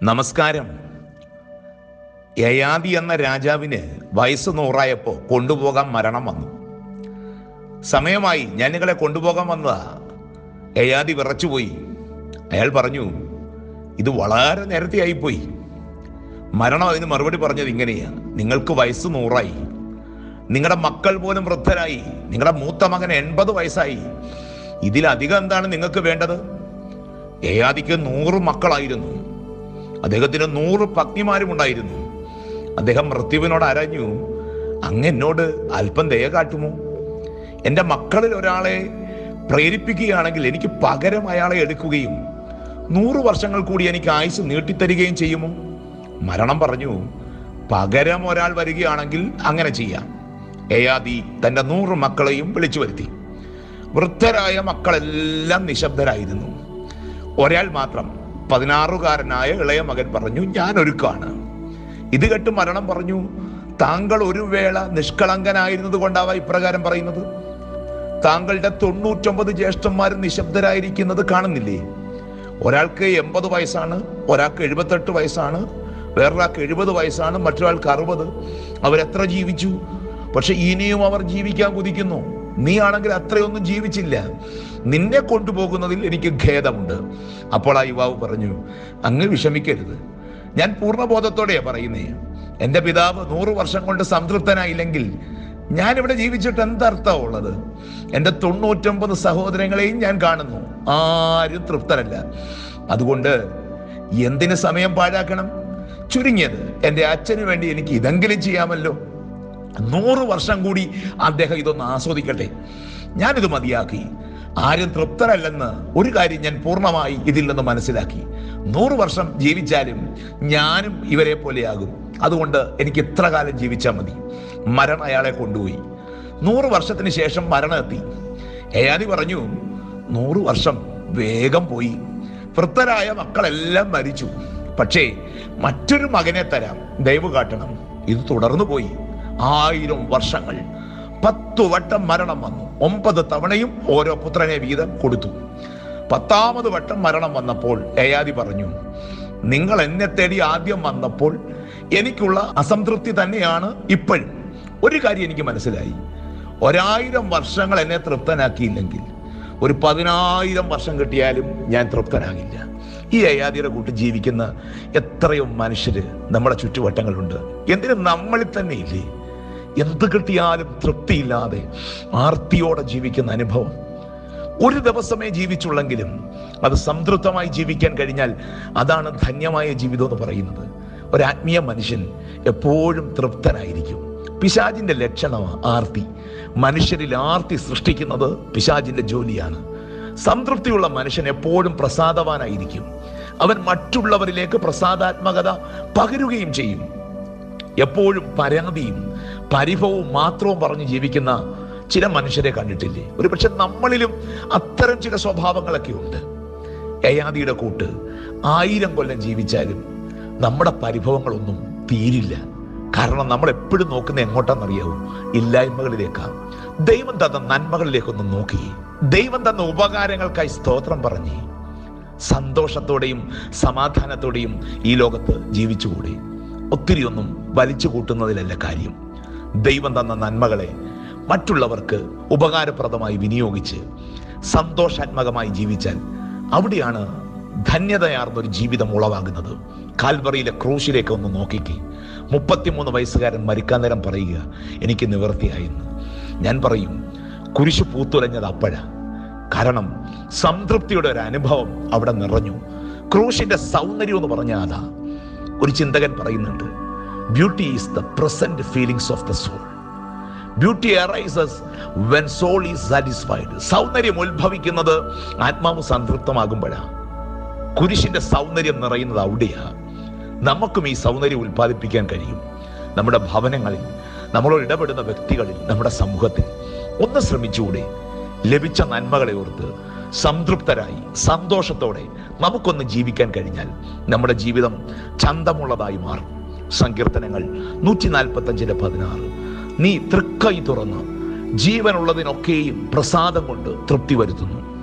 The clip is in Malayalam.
നമസ്കാരം യയാതി എന്ന രാജാവിന് വയസ്സ് നൂറായപ്പോൾ കൊണ്ടുപോകാൻ മരണം വന്നു സമയമായി ഞാൻ നിങ്ങളെ കൊണ്ടുപോകാൻ വന്നതാ യയാതി വിറച്ചുപോയി അയാൾ പറഞ്ഞു ഇത് വളരെ നേരത്തെ ആയിപ്പോയി മരണം അതിന് മറുപടി പറഞ്ഞത് ഇങ്ങനെയാ നിങ്ങൾക്ക് വയസ്സ് നൂറായി നിങ്ങളുടെ മക്കൾ പോലും വൃദ്ധരായി നിങ്ങളുടെ മൂത്ത മകൻ എൺപത് വയസ്സായി ഇതിലധികം എന്താണ് നിങ്ങൾക്ക് വേണ്ടത് യയാദിക്ക് നൂറ് മക്കളായിരുന്നു അദ്ദേഹത്തിന് നൂറ് പത്നിമാരും ഉണ്ടായിരുന്നു അദ്ദേഹം മൃത്യുവിനോട് അരഞ്ഞു അങ്ങ് എന്നോട് അല്പം ദയ കാട്ടുമോ എൻ്റെ മക്കളിൽ ഒരാളെ പ്രേരിപ്പിക്കുകയാണെങ്കിൽ എനിക്ക് പകരം അയാളെ എടുക്കുകയും നൂറ് വർഷങ്ങൾ കൂടി എനിക്ക് ആയുസ് നീട്ടിത്തരികയും ചെയ്യുമോ മരണം പറഞ്ഞു പകരം ഒരാൾ വരികയാണെങ്കിൽ അങ്ങനെ ചെയ്യാം ഏയാദി തൻ്റെ നൂറ് മക്കളെയും വിളിച്ചു വരുത്തി വൃദ്ധരായ മക്കളെല്ലാം നിശബ്ദരായിരുന്നു ഒരാൾ മാത്രം പതിനാറുകാരനായ ഇളയ മകൻ പറഞ്ഞു ഞാൻ ഒരുക്കാണ് ഇത് കേട്ട് മരണം പറഞ്ഞു താങ്കൾ ഒരു വേള നിഷ്കളങ്കനായിരുന്നത് കൊണ്ടാവാ ഇപ്രകാരം പറയുന്നത് താങ്കളുടെ തൊണ്ണൂറ്റൊമ്പത് ജ്യേഷ്ഠന്മാരും നിശബ്ദരായിരിക്കുന്നത് കാണുന്നില്ലേ ഒരാൾക്ക് എൺപത് വയസ്സാണ് ഒരാൾക്ക് എഴുപത്തെട്ട് വയസ്സാണ് വേറൊരാൾക്ക് എഴുപത് വയസ്സാണ് മറ്റൊരാൾക്ക് അറുപത് അവരെത്ര ജീവിച്ചു പക്ഷെ ഇനിയും അവർ ജീവിക്കാൻ കുതിക്കുന്നു നീ ആണെങ്കിൽ അത്രയൊന്നും ജീവിച്ചില്ല നിന്നെ കൊണ്ടുപോകുന്നതിൽ എനിക്ക് ഖേദമുണ്ട് അപ്പോൾ ആ യുവാവ് പറഞ്ഞു അങ്ങ് വിഷമിക്കരുത് ഞാൻ പൂർണ്ണബോധത്തോടെയാ പറയുന്നേ എൻ്റെ പിതാവ് നൂറ് വർഷം കൊണ്ട് സംതൃപ്തനായില്ലെങ്കിൽ ഞാൻ ഇവിടെ ജീവിച്ചിട്ട് എന്തർത്ഥം ഉള്ളത് എൻ്റെ തൊണ്ണൂറ്റൊമ്പത് സഹോദരങ്ങളെയും ഞാൻ കാണുന്നു ആരും തൃപ്തരല്ല അതുകൊണ്ട് എന്തിന് സമയം പാഴാക്കണം ചുരുങ്ങിയത് എൻ്റെ അച്ഛന് വേണ്ടി എനിക്ക് ഇതെങ്കിലും ചെയ്യാമല്ലോ നൂറ് വർഷം കൂടി അദ്ദേഹം ഇതൊന്ന് ആസ്വദിക്കട്ടെ ഞാനിത് മതിയാക്കി ആരും തൃപ്തരല്ലെന്ന് ഒരു കാര്യം ഞാൻ പൂർണ്ണമായി ഇതിൽ നിന്ന് മനസ്സിലാക്കി നൂറ് വർഷം ജീവിച്ചാലും ഞാനും ഇവരെ പോലെയാകും അതുകൊണ്ട് എനിക്ക് ഇത്ര കാലം ജീവിച്ചാൽ മതി മരണം അയാളെ കൊണ്ടുപോയി നൂറ് വർഷത്തിന് ശേഷം മരണം എത്തി ഏയാതി പറഞ്ഞു നൂറ് വർഷം വേഗം പോയി വൃത്തരായ മക്കളെല്ലാം മരിച്ചു പക്ഷേ മറ്റൊരു മകനെ തരാം ദയവ് കാട്ടണം ഇത് തുടർന്നു പോയി ആയിരം വർഷങ്ങൾ പത്തു വട്ടം മരണം വന്നു ഒമ്പത് തവണയും ഓരോ പുത്രനെ വീതം കൊടുത്തു പത്താമത് വട്ടം മരണം വന്നപ്പോൾ ഏയാതി പറഞ്ഞു നിങ്ങൾ എന്നെ തേടി ആദ്യം വന്നപ്പോൾ എനിക്കുള്ള അസംതൃപ്തി തന്നെയാണ് ഇപ്പോഴും ഒരു കാര്യം എനിക്ക് മനസ്സിലായി ഒരായിരം വർഷങ്ങൾ എന്നെ തൃപ്തനാക്കിയില്ലെങ്കിൽ ഒരു പതിനായിരം വർഷം കിട്ടിയാലും ഞാൻ തൃപ്തനാകില്ല ഈ അയാദിയുടെ കൂട്ട് ജീവിക്കുന്ന എത്രയോ മനുഷ്യര് നമ്മുടെ ചുറ്റുവട്ടങ്ങളുണ്ട് എന്തിനും നമ്മളിൽ തന്നെ ഇല്ലേ എന്ത് കിട്ടിയാലും തൃപ്തിയില്ലാതെ ആർത്തിയോടെ ജീവിക്കുന്ന അനുഭവം ഒരു ദിവസമേ ജീവിച്ചുള്ളെങ്കിലും അത് സംതൃപ്തമായി ജീവിക്കാൻ കഴിഞ്ഞാൽ അതാണ് ധന്യമായ ജീവിതം എന്ന് പറയുന്നത് ഒരാത്മീയ മനുഷ്യൻ എപ്പോഴും തൃപ്തനായിരിക്കും പിശാജിന്റെ ലക്ഷണമാണ് ആർത്തി മനുഷ്യരിൽ ആർത്തി സൃഷ്ടിക്കുന്നത് പിശാജിന്റെ ജോലിയാണ് സംതൃപ്തിയുള്ള മനുഷ്യൻ എപ്പോഴും പ്രസാദവാനായിരിക്കും അവൻ മറ്റുള്ളവരിലേക്ക് പ്രസാദാത്മകത പകരുകയും ചെയ്യും എപ്പോഴും പരാതിയും പരിഭവവും മാത്രവും പറഞ്ഞ് ജീവിക്കുന്ന ചില മനുഷ്യരെ കണ്ടിട്ടില്ലേ ഒരു പക്ഷെ നമ്മളിലും അത്തരം ചില സ്വഭാവങ്ങളൊക്കെ ഉണ്ട് യയാദിയുടെ കൂട്ട് ആയിരം കൊല്ലം ജീവിച്ചാലും നമ്മുടെ പരിഭവങ്ങളൊന്നും തീരില്ല കാരണം നമ്മൾ എപ്പോഴും നോക്കുന്ന എങ്ങോട്ടാണെന്നറിയാവൂ ഇല്ലായ്മകളിലേക്കാ ദൈവം തന്ന നന്മകളിലേക്കൊന്ന് നോക്കി ദൈവം തന്ന ഉപകാരങ്ങൾക്കായി സ്തോത്രം പറഞ്ഞേ സന്തോഷത്തോടെയും സമാധാനത്തോടെയും ഈ ലോകത്ത് ജീവിച്ചുകൂടെ ഒത്തിരി ഒന്നും വലിച്ചു കൂട്ടുന്നതിലല്ല കാര്യം ദൈവം തന്ന നന്മകളെ മറ്റുള്ളവർക്ക് ഉപകാരപ്രദമായി വിനിയോഗിച്ച് സന്തോഷാത്മകമായി ജീവിച്ചാൽ അവിടെയാണ് ധന്യതയാർന്ന ഒരു ജീവിതം ഉളവാകുന്നത് കാൽവറിയിലെ ക്രൂശിലേക്ക് ഒന്ന് നോക്കിക്കേ മുപ്പത്തിമൂന്ന് വയസ്സുകാരൻ മരിക്കാൻ നേരം പറയുക എനിക്ക് നിവൃത്തിയായെന്ന് ഞാൻ പറയും കുരിശു പൂത്തുലഞ്ഞത് അപ്പോഴാ കാരണം സംതൃപ്തിയുടെ ഒരു അനുഭവം അവിടെ നിറഞ്ഞു ക്രൂശിന്റെ സൗന്ദര്യം എന്ന് പറഞ്ഞാൽ അതാ ഒരു ചിന്തകൻ പറയുന്നുണ്ട് beauty is the present feelings of the soul beauty arises when soul is satisfied സൗന്ദര്യം ഉത്ഭവിക്കുന്നത് ആത്മാവ് സംതൃപ്തമാകുമ്പോഴാണ് കുരിശിന്റെ സൗന്ദര്യം നിറയുന്നത് അവിടെയാ നമുക്കും ഈ സൗന്ദര്യം ഉൽപ്പാദിപ്പിക്കാൻ കഴിയും നമ്മുടെ ഭവനങ്ങളിൽ നമ്മളോട് ഇടപെടുന്ന വ്യക്തികളിൽ നമ്മുടെ സമൂഹത്തിൽ ഒന്ന് ശ്രമിച്ചുകൂടെ ലഭിച്ച നന്മകളെ ഓർത്ത് സംതൃപ്തരായി സന്തോഷത്തോടെ നമുക്കൊന്ന് ജീവിക്കാൻ കഴിഞ്ഞാൽ നമ്മുടെ ജീവിതം ചന്തമുള്ളതായി മാറും സങ്കീർത്തനങ്ങൾ നൂറ്റി നാൽപ്പത്തി അഞ്ചിന്റെ പതിനാറ് നീ തൃക്കൈ തുറന്ന് ജീവനുള്ളതിനൊക്കെയും പ്രസാദം കൊണ്ട് തൃപ്തി വരുത്തുന്നു